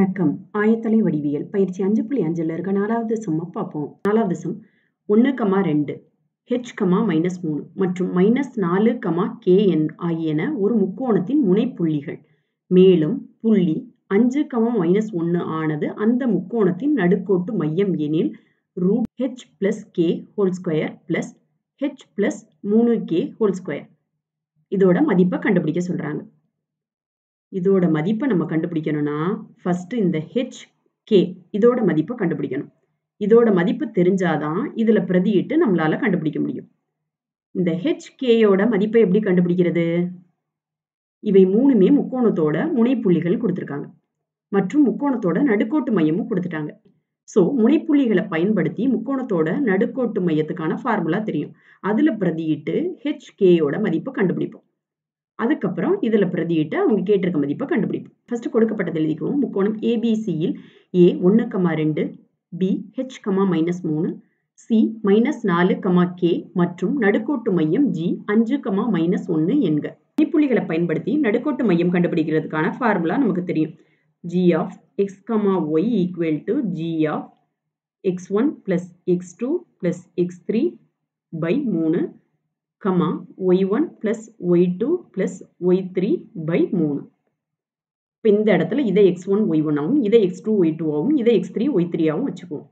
வணக்கம் ஆயத்தலை வடிவியல் பயிற்சி அஞ்சு புள்ளி அஞ்சில் இருக்க நாலாவது சம்மை பார்ப்போம் நாலாவது சம் ஒன்று கமா ரெண்டு ஹெச் கமா மைனஸ் மூணு மற்றும் மைனஸ் நாலு கமா கே என் ஆகியன ஒரு முக்கோணத்தின் முனைப்புள்ளிகள் மேலும் புள்ளி அஞ்சு கமா மைனஸ் ஒன்று ஆனது அந்த முக்கோணத்தின் நடுக்கோட்டு மையம் எனில் root H plus K whole square plus H plus மூணு கே ஹோல் ஸ்கொயர் இதோட மதிப்பை கண்டுபிடிக்க சொல்கிறாங்க இதோட மதிப்பை நம்ம கண்டுபிடிக்கணும்னா ஃபர்ஸ்ட் இந்த ஹெச் கே இதோட மதிப்பை கண்டுபிடிக்கணும் இதோட மதிப்பு தெரிஞ்சாதான் இதுல பிரதியிட்டு நம்மளால கண்டுபிடிக்க முடியும் இந்த ஹெச் கேயோட மதிப்பை எப்படி கண்டுபிடிக்கிறது இவை மூணுமே முக்கோணத்தோட முனைப்புள்ளிகள் கொடுத்துருக்காங்க மற்றும் முக்கோணத்தோட நடுக்கோட்டு மையமும் கொடுத்துட்டாங்க ஸோ முனைப்புள்ளிகளை பயன்படுத்தி முக்கோணத்தோட நடுக்கோட்டு மையத்துக்கான ஃபார்முலா தெரியும் அதுல பிரதியிட்டு ஹெச் கேயோட மதிப்பை கண்டுபிடிப்போம் அதுக்கப்புறம் இதில் பிரதியிட்டு அவங்க கேட்டிருக்க மதிப்பை கண்டுபிடிப்போம் ஃபர்ஸ்ட் கொடுக்கப்பட்டது எழுதிக்குவோம் முக்கோணம் ஏபிசியில் ஏ ஒன்று கமா ரெண்டு பி ஹெச் கமா மைனஸ் மூணு சி மைனஸ் நாலு கமா கே மற்றும் நடுக்கோட்டு மையம் ஜி அஞ்சு கமா மைனஸ் ஒன்று என்க மணிப்புள்ளிகளை பயன்படுத்தி நடுக்கோட்டு மையம் கண்டுபிடிக்கிறதுக்கான ஃபார்முலா நமக்கு தெரியும் G of X comma Y equal to G of X one plus X two plus X three by மூணு comma Y one plus Y two plus Y three by மூணு இப்போ இந்த இடத்துல இதை எக்ஸ் ஒன் ஒய் ஒன்னாகவும் இதை X two Y டூவாகவும் இதை X three Y த்ரீயாகவும் வச்சுக்குவோம்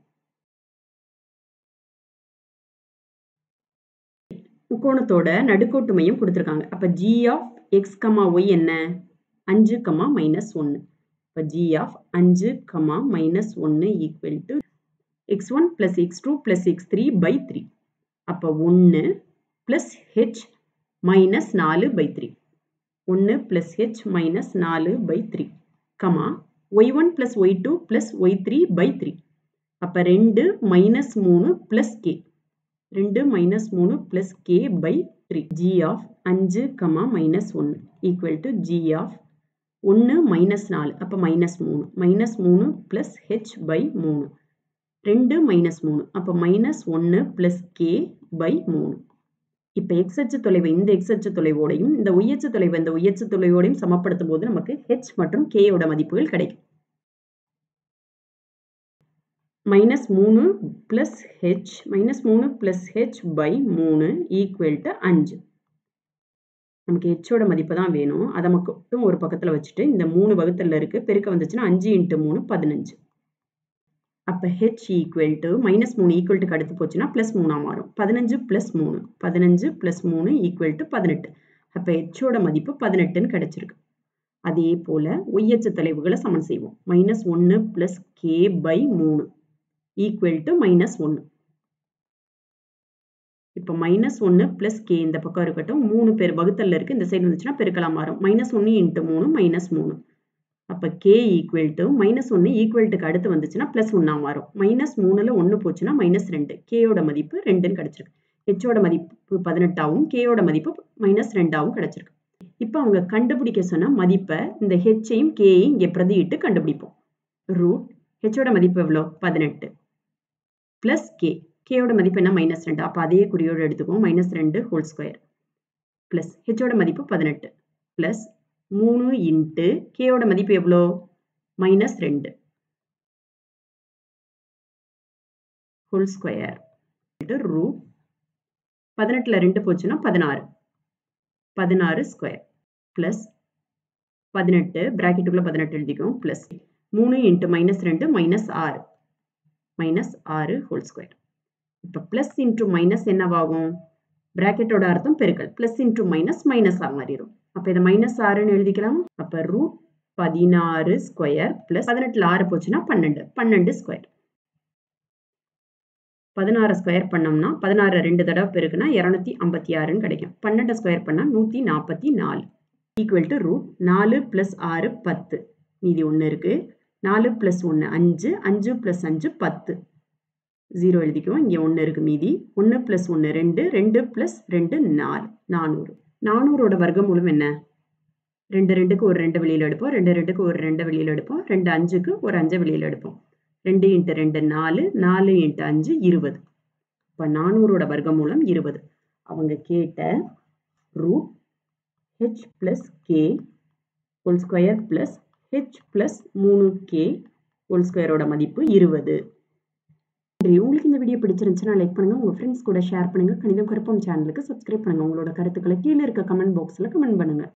முக்கோணத்தோட நடுக்கோட்டு மையம் கொடுத்துருக்காங்க அப்போ G of X comma Y என்ன அஞ்சு கமா மைனஸ் ஒன்று இப்போ ஜி ஆஃப் அஞ்சு கமா மைனஸ் ஒன்று equal to X one plus X two plus X three by three அப்போ ஒன்று ப்ளஸ் ஹெச் மைனஸ் நாலு பை த்ரீ ஒன்று ப்ளஸ் ஹெச் மைனஸ் நாலு by three comma Y one plus Y two plus Y three by three அப்போ ரெண்டு minus மூணு plus K ரெண்டு minus மூணு plus K by three G of அஞ்சு comma minus ஒன்று ஈக்குவல் டு ஜி ஆஃப் ஒன்று minus நாலு அப்போ மைனஸ் மூணு மைனஸ் மூணு ப்ளஸ் ஹெச் பை மூணு ரெண்டு மைனஸ் மூணு அப்போ மைனஸ் ஒன்று ப்ளஸ் கே பை மூணு இப்போ எக்ஸ் அச்சு தொலைவை இந்த எக்ஸ் அச்சு தொலைவோடையும் இந்த ஒய் அச்சு தொலைவை இந்த ஒய் அச்சு தொலைவோடையும் சமப்படுத்தும் போது நமக்கு ஹெச் மற்றும் கேயோட மதிப்புகள் கிடைக்கும் மைனஸ் மூணு பிளஸ் ஹெச் மைனஸ் மூணு பிளஸ் ஹெச் பை மூணு ஈக்குவல் டு அஞ்சு நமக்கு ஹெச்சோட மதிப்பு தான் வேணும் அதை மட்டும் ஒரு பக்கத்தில் வச்சுட்டு இந்த மூணு வகுத்தலில் இருக்குது பெருக்க வந்துச்சுன்னா அஞ்சு இன்ட்டு மூணு பதினஞ்சு அப்போ ஹெச் ஈக்குவல் டு மைனஸ் மூணு ஈக்குவல் டு அடுத்து போச்சுன்னா ப்ளஸ் மூணாக மாறும் பதினஞ்சு ப்ளஸ் மூணு பதினஞ்சு ப்ளஸ் மூணு ஈக்குவல் டு பதினெட்டு அப்போ ஹெச்சோட மதிப்பு பதினெட்டுன்னு கிடச்சிருக்கு அதே போல் ஒய்யச்ச தலைவுகளை சமன் செய்வோம் மைனஸ் ஒன்று ப்ளஸ் கே பை மூணு ஈக்குவல் டு மைனஸ் ஒன்று இப்போ மைனஸ் ஒன்று ப்ளஸ் கே இந்த பக்கம் இருக்கட்டும் மூணு பேர் வகுத்தலில் இருக்குது இந்த சைடு வந்துச்சுன்னா பெருக்கலாம் மாறும் மைனஸ் ஒன்று இன்ட்டு மூணு மைனஸ் மூணு அப்போ கே ஈக்குவல் டு மைனஸ் ஒன்று ஈக்குவல்ட்டுக்கு அடுத்து வந்துச்சுன்னா ப்ளஸ் ஒன்றா மாறும் மைனஸ் மூணில் ஒன்று போச்சுன்னா மைனஸ் ரெண்டு கேயோட மதிப்பு ரெண்டுன்னு கிடச்சிருக்கு ஹெச்சோட மதிப்பு பதினெட்டாகவும் கேயோட மதிப்பு மைனஸ் ரெண்டாகவும் கிடச்சிருக்கு இப்போ அவங்க கண்டுபிடிக்க சொன்ன மதிப்பை இந்த ஹெச்சையும் கேயையும் இங்கே பிரதியிட்டு கண்டுபிடிப்போம் ரூட் ஹெச்சோட மதிப்பு எவ்வளோ பதினெட்டு ப்ளஸ் கே கேயோட மதிப்பு என்ன மைனஸ் ரெண்டு அப்போ அதே குறியோடு எடுத்துக்குவோம் மைனஸ் ரெண்டு ஹோல் ஸ்கொயர் ப்ளஸ் ஹெச்சோட மதிப்பு பதினெட்டு ப்ளஸ் மூணு இன்ட்டு கேயோட மதிப்பு எவ்வளோ மைனஸ் ரெண்டு ஹோல் ஸ்கொயர் ரூ பதினெட்டில் ரெண்டு போச்சுன்னா பதினாறு பதினாறு ஸ்கொயர் ப்ளஸ் பதினெட்டு ப்ராக்கெட்டுக்குள்ளே பதினெட்டு எழுதிக்கும் ப்ளஸ் மூணு இன்ட்டு மைனஸ் ரெண்டு மைனஸ் ஆறு மைனஸ் ஆறு ஹோல் ஸ்கொயர் இப்போ ப்ளஸ் இன்ட்டு மைனஸ் என்னவாகும் ப்ராக்கெட்டோட அர்த்தம் பெருக்கல் ப்ளஸ் இன்ட்டு மைனஸ் மைனஸாக மாறிடும் அப்போ இதை மைனஸ் ஆறுன்னு எழுதிக்கலாம் அப்போ ரூட் பதினாறு ஸ்கொயர் ப்ளஸ் பதினெட்டில் ஆறு போச்சுன்னா பன்னெண்டு பன்னெண்டு ஸ்கொயர் பதினாறு ஸ்கொயர் பண்ணோம்னா பதினாறு ரெண்டு தடவை பெருக்குனா இரநூத்தி ஐம்பத்தி ஆறுன்னு கிடைக்கும் பன்னெண்டு ஸ்கொயர் பண்ணால் நூற்றி நாற்பத்தி நாலு ஈக்குவல் டு ரூட் நாலு ப்ளஸ் ஆறு பத்து மீதி ஒன்று இருக்குது நாலு ப்ளஸ் ஒன்று அஞ்சு அஞ்சு ப்ளஸ் அஞ்சு பத்து ஜீரோ எழுதிக்குவோம் இங்கே ஒன்று இருக்குது மீதி ஒன்று ப்ளஸ் ஒன்று ரெண்டு ரெண்டு ப்ளஸ் ரெண்டு நாலு நானூறு நானூறோட வர்க்கமூலம் என்ன ரெண்டு ரெண்டுக்கு ஒரு ரெண்டு வெளியில் எடுப்போம் ரெண்டு ரெண்டுக்கு ஒரு ரெண்டு வெளியில் எடுப்போம் ரெண்டு அஞ்சுக்கு ஒரு அஞ்சை வெளியில் எடுப்போம் ரெண்டு இன்ட்டு ரெண்டு நாலு நாலு இன்ட்டு அஞ்சு இருபது இப்போ நானூறோட வர்க்கமூலம் இருபது அவங்க கேட்ட root H plus K whole square plus H plus மூணு கே ஹோல் ஸ்கொயரோட மதிப்பு இருபது நன்றி உங்களுக்கு இந்த வீடியோ பிடிச்சிருந்துச்சுன்னா லைக் பண்ணுங்க உங்க ஃப்ரெண்ட்ஸ் கூட ஷேர் பண்ணுங்க கணிதம் கருப்பம் சேனலுக்கு சப்ஸ்கிரைப் பண்ணுங்க உங்களோட கருத்துக்களை கீழே இருக்க கமெண்ட் பாக்ஸ்ல கமெண்ட் பண்ணுங்க